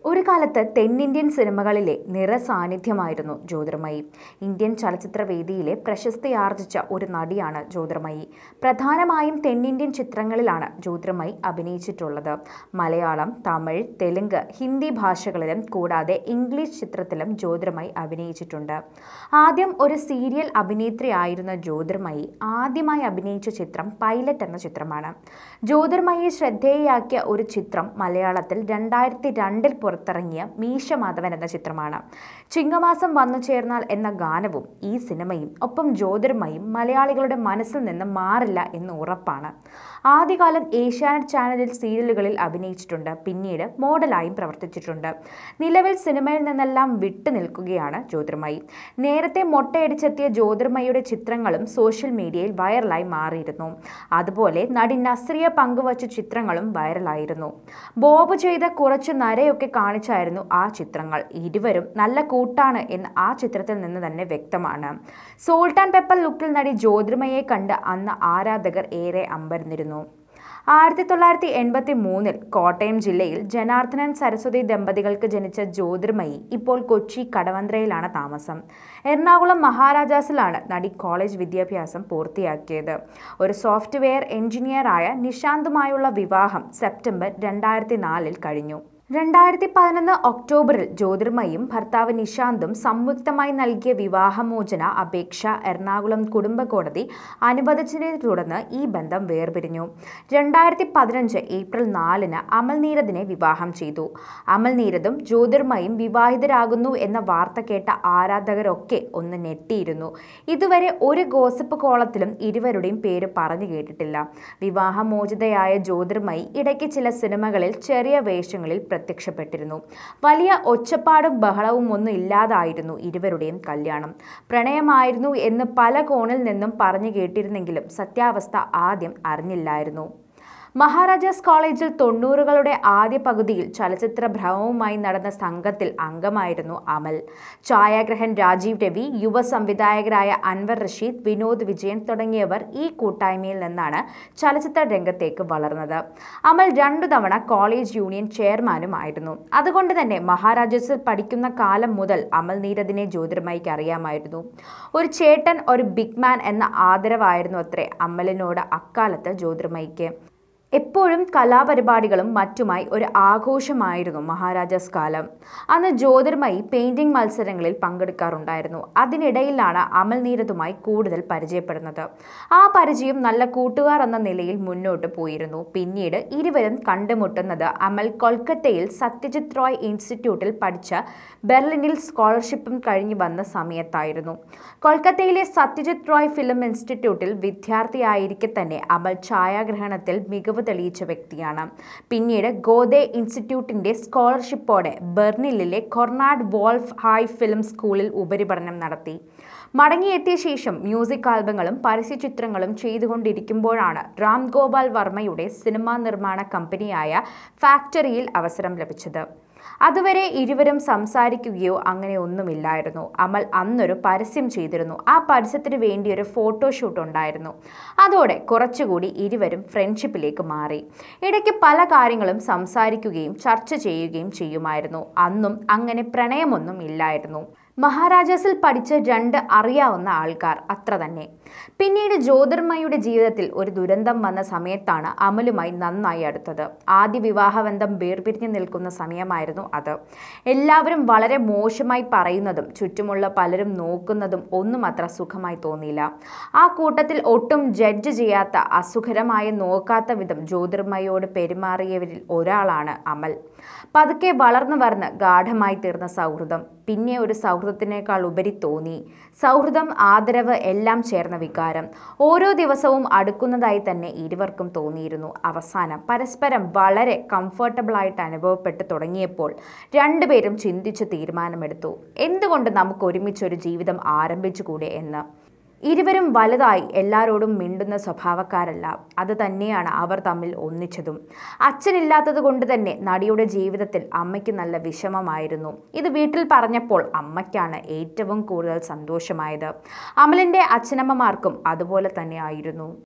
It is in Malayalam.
ഒരു കാലത്ത് തെന്നിന്ത്യൻ സിനിമകളിലെ നിറസാന്നിധ്യമായിരുന്നു ജ്യോതിർമയി ഇന്ത്യൻ ചലച്ചിത്രവേദിയിലെ പ്രശസ്തിയാർജിച്ച ഒരു നടിയാണ് ജ്യോതിർമയി പ്രധാനമായും തെന്നിന്ത്യൻ ചിത്രങ്ങളിലാണ് ജ്യോതിർമയി അഭിനയിച്ചിട്ടുള്ളത് മലയാളം തമിഴ് തെലുങ്ക് ഹിന്ദി ഭാഷകളിലും കൂടാതെ ഇംഗ്ലീഷ് ചിത്രത്തിലും ജ്യോതിർമയി അഭിനയിച്ചിട്ടുണ്ട് ആദ്യം ഒരു സീരിയൽ അഭിനേത്രിയായിരുന്ന ജ്യോതിർമയി ആദ്യമായി അഭിനയിച്ച ചിത്രം പൈലറ്റ് എന്ന ചിത്രമാണ് ജ്യോതിർമയെ ശ്രദ്ധേയയാക്കിയ ഒരു ചിത്രം മലയാളത്തിൽ രണ്ടായിരത്തി രണ്ടിൽ പുറത്തിറങ്ങിയ മീശ മാധവൻ എന്ന ചിത്രമാണ് ചിങ്ങമാസം വന്നു ചേർന്നാൽ എന്ന ഗാനവും ഈ സിനിമയും ഒപ്പം ജ്യോതിർമയും മലയാളികളുടെ മനസ്സിൽ നിന്ന് മാറില്ല എന്ന് ഉറപ്പാണ് ആദ്യകാലം ഏഷ്യാനെറ്റ് ചാനലിൽ സീരിയലുകളിൽ അഭിനയിച്ചിട്ടുണ്ട് പിന്നീട് മോഡലായും പ്രവർത്തിച്ചിട്ടുണ്ട് നിലവിൽ സിനിമയിൽ നിന്നെല്ലാം വിട്ടു നിൽക്കുകയാണ് ജ്യോതിർമയി നേരത്തെ മൊട്ടയടിച്ചെത്തിയ ജ്യോതിർമയുടെ ചിത്രങ്ങളും സോഷ്യൽ മീഡിയയിൽ വൈറലായി മാറിയിരുന്നു അതുപോലെ നടി നസ്രിയ പങ്കുവച്ച ചിത്രങ്ങളും വൈറലായിരുന്നു ബോബ് ചെയ്ത കുറച്ച് നരയൊക്കെ കാണിച്ചായിരുന്നു ആ ചിത്രങ്ങൾ ഇരുവരും നല്ല കൂട്ടാണ് എന്ന് ആ ചിത്രത്തിൽ നിന്ന് തന്നെ വ്യക്തമാണ് സോൾട്ട് ആൻഡ് പെപ്പർ ലുക്കിൽ നടി ജ്യോതിർമയെ കണ്ട് അന്ന് ആരാധകർ ഏറെ അമ്പരന്നിരുന്നു ആയിരത്തി തൊള്ളായിരത്തി എൺപത്തി മൂന്നിൽ കോട്ടയം ജില്ലയിൽ ജനാർദ്ദനൻ സരസ്വതി ദമ്പതികൾക്ക് ജനിച്ച ജ്യോതിർമയി ഇപ്പോൾ കൊച്ചി കടവന്ത്രയിലാണ് താമസം എറണാകുളം മഹാരാജാസിലാണ് നടി കോളേജ് വിദ്യാഭ്യാസം പൂർത്തിയാക്കിയത് ഒരു സോഫ്റ്റ്വെയർ എഞ്ചിനീയറായ നിഷാന്തുമായുള്ള വിവാഹം സെപ്റ്റംബർ രണ്ടായിരത്തി നാലിൽ കഴിഞ്ഞു രണ്ടായിരത്തി പതിനൊന്ന് ഒക്ടോബറിൽ ജ്യോതിർമയും ഭർത്താവ് നിശാന്തും സംയുക്തമായി നൽകിയ വിവാഹമോചന അപേക്ഷ എറണാകുളം കുടുംബ കോടതി അനുവദിച്ചതിനെ തുടർന്ന് ഈ ബന്ധം വേർപിരിഞ്ഞു രണ്ടായിരത്തി പതിനഞ്ച് ഏപ്രിൽ നാലിന് അമൽ നീരദിനെ വിവാഹം ചെയ്തു അമൽ നീരദും ജ്യോതിർമയും വിവാഹിതരാകുന്നു എന്ന വാർത്ത കേട്ട ആരാധകരൊക്കെ ഒന്ന് ഞെട്ടിയിരുന്നു ഇതുവരെ ഒരു ഗോസിപ്പ് കോളത്തിലും ഇരുവരുടെയും പേര് പറഞ്ഞു കേട്ടിട്ടില്ല വിവാഹമോചിതയായ ജ്യോതിർമയി ഇടയ്ക്ക് ചില സിനിമകളിൽ ചെറിയ വേഷങ്ങളിൽ പ്രത്യക്ഷപ്പെട്ടിരുന്നു വലിയ ഒച്ചപ്പാടും ബഹളവും ഒന്നും ഇല്ലാതായിരുന്നു ഇരുവരുടെയും കല്യാണം പ്രണയമായിരുന്നു എന്ന് പല കോണിൽ നിന്നും പറഞ്ഞു കേട്ടിരുന്നെങ്കിലും സത്യാവസ്ഥ ആദ്യം അറിഞ്ഞില്ലായിരുന്നു മഹാരാജാസ് കോളേജിൽ തൊണ്ണൂറുകളുടെ ആദ്യ പകുതിയിൽ ചലച്ചിത്ര ഭ്രമവുമായി നടന്ന സംഘത്തിൽ അംഗമായിരുന്നു അമൽ ഛായാഗ്രഹൻ രാജീവ് രവി യുവ സംവിധായകരായ അൻവർ റഷീദ് വിനോദ് വിജയൻ തുടങ്ങിയവർ ഈ കൂട്ടായ്മയിൽ നിന്നാണ് ചലച്ചിത്ര രംഗത്തേക്ക് വളർന്നത് അമൽ രണ്ടു തവണ കോളേജ് യൂണിയൻ ചെയർമാനുമായിരുന്നു അതുകൊണ്ട് തന്നെ മഹാരാജാസിൽ പഠിക്കുന്ന കാലം മുതൽ അമൽ നീരദിനെ ജ്യോതിർമയ്ക്ക് അറിയാമായിരുന്നു ഒരു ചേട്ടൻ ഒരു ബിഗ് മാൻ എന്ന ആദരവായിരുന്നു അത്രേ അമലിനോട് അക്കാലത്ത് ജ്യോതിർമയ്ക്ക് എപ്പോഴും കലാപരിപാടികളും മറ്റുമായി ഒരു ആഘോഷമായിരുന്നു മഹാരാജാസ് കാലം അന്ന് ജ്യോതിർമയി പെയിന്റിംഗ് മത്സരങ്ങളിൽ പങ്കെടുക്കാറുണ്ടായിരുന്നു അതിനിടയിലാണ് അമൽ നീരതുമായി കൂടുതൽ പരിചയപ്പെടുന്നത് ആ പരിചയം നല്ല കൂട്ടുകാർ എന്ന നിലയിൽ മുന്നോട്ട് പോയിരുന്നു പിന്നീട് ഇരുവരും കണ്ടുമുട്ടുന്നത് അമൽ കൊൽക്കത്തയിൽ സത്യജിത് റോയ് ഇൻസ്റ്റിറ്റ്യൂട്ടിൽ പഠിച്ച ബെർലിനിൽ സ്കോളർഷിപ്പും കഴിഞ്ഞു വന്ന സമയത്തായിരുന്നു കൊൽക്കത്തയിലെ സത്യജിത് റോയ് ഫിലിം ഇൻസ്റ്റിറ്റ്യൂട്ടിൽ വിദ്യാർത്ഥിയായിരിക്കെ തന്നെ അമൽ ഛായാഗ്രഹണത്തിൽ മികവ് തെളിയിച്ച വ്യക്തിയാണ് പിന്നീട് ഗോദെ ഇൻസ്റ്റിറ്റ്യൂട്ടിന്റെ സ്കോളർഷിപ്പോടെ ബെർണിലിലെ കൊർണാഡ് വോൾഫ് ഹായ് ഫിലിം സ്കൂളിൽ ഉപരിപഠനം നടത്തി മടങ്ങിയെത്തിയ ശേഷം മ്യൂസിക് ആൽബങ്ങളും പരസ്യചിത്രങ്ങളും ചെയ്തുകൊണ്ടിരിക്കുമ്പോഴാണ് രാം ഗോപാൽ വർമ്മയുടെ സിനിമാ നിർമ്മാണ കമ്പനിയായ ഫാക്ടറിയിൽ അവസരം ലഭിച്ചത് അതുവരെ ഇരുവരും സംസാരിക്കുകയോ അങ്ങനെ ഒന്നുമില്ലായിരുന്നു അമൽ അന്നൊരു പരസ്യം ചെയ്തിരുന്നു ആ പരസ്യത്തിന് വേണ്ടി ഒരു ഫോട്ടോഷൂട്ട് ഉണ്ടായിരുന്നു അതോടെ കുറച്ചുകൂടി ഇരുവരും ഫ്രണ്ട്ഷിപ്പിലേക്ക് മാറി ഇടയ്ക്ക് പല കാര്യങ്ങളും സംസാരിക്കുകയും ചർച്ച ചെയ്യുകയും ചെയ്യുമായിരുന്നു അന്നും അങ്ങനെ പ്രണയമൊന്നും ഇല്ലായിരുന്നു മഹാരാജാസിൽ പഠിച്ച രണ്ട് അറിയാവുന്ന ആൾക്കാർ അത്ര തന്നെ പിന്നീട് ജ്യോതിർമയുടെ ജീവിതത്തിൽ ഒരു ദുരന്തം വന്ന സമയത്താണ് അമലുമായി നന്നായി അടുത്തത് ആദ്യ വിവാഹബന്ധം വേർപിരിഞ്ഞു നിൽക്കുന്ന സമയമായിരുന്നു അത് എല്ലാവരും വളരെ മോശമായി പറയുന്നതും ചുറ്റുമുള്ള പലരും നോക്കുന്നതും ഒന്നും അത്ര സുഖമായി തോന്നിയില്ല ആ കൂട്ടത്തിൽ ഒട്ടും ജഡ്ജ് ചെയ്യാത്ത അസുഖരമായ നോക്കാത്ത വിധം ജ്യോതിർമയോട് പെരുമാറിയവരിൽ ഒരാളാണ് അമൽ പതുക്കെ വളർന്നു വളർന്ന് ഗാഠമായി തീർന്ന സൗഹൃദം പിന്നെ ഒരു സൗഹൃദത്തിനേക്കാൾ ഉപരി തോന്നി സൗഹൃദം ആദരവ് എല്ലാം ചേർന്ന വികാരം ഓരോ ദിവസവും അടുക്കുന്നതായി തന്നെ ഇരുവർക്കും തോന്നിയിരുന്നു അവസാനം പരസ്പരം വളരെ കംഫർട്ടബിളായിട്ട് അനുഭവപ്പെട്ടു തുടങ്ങിയപ്പോൾ രണ്ടുപേരും ചിന്തിച്ച് തീരുമാനമെടുത്തു എന്തുകൊണ്ട് നമുക്ക് ഒരുമിച്ചൊരു ജീവിതം ആരംഭിച്ചുകൂടെ എന്ന് ഇരുവരും വലുതായി എല്ലാവരോടും മിണ്ടുന്ന സ്വഭാവക്കാരല്ല അത് തന്നെയാണ് അവർ തമ്മിൽ ഒന്നിച്ചതും അച്ഛനില്ലാത്തത് കൊണ്ട് തന്നെ നടിയുടെ ജീവിതത്തിൽ അമ്മയ്ക്ക് നല്ല വിഷമമായിരുന്നു ഇത് വീട്ടിൽ പറഞ്ഞപ്പോൾ അമ്മയ്ക്കാണ് ഏറ്റവും കൂടുതൽ സന്തോഷമായത് അമലിൻ്റെ അച്ഛനമ്മമാർക്കും അതുപോലെ തന്നെ ആയിരുന്നു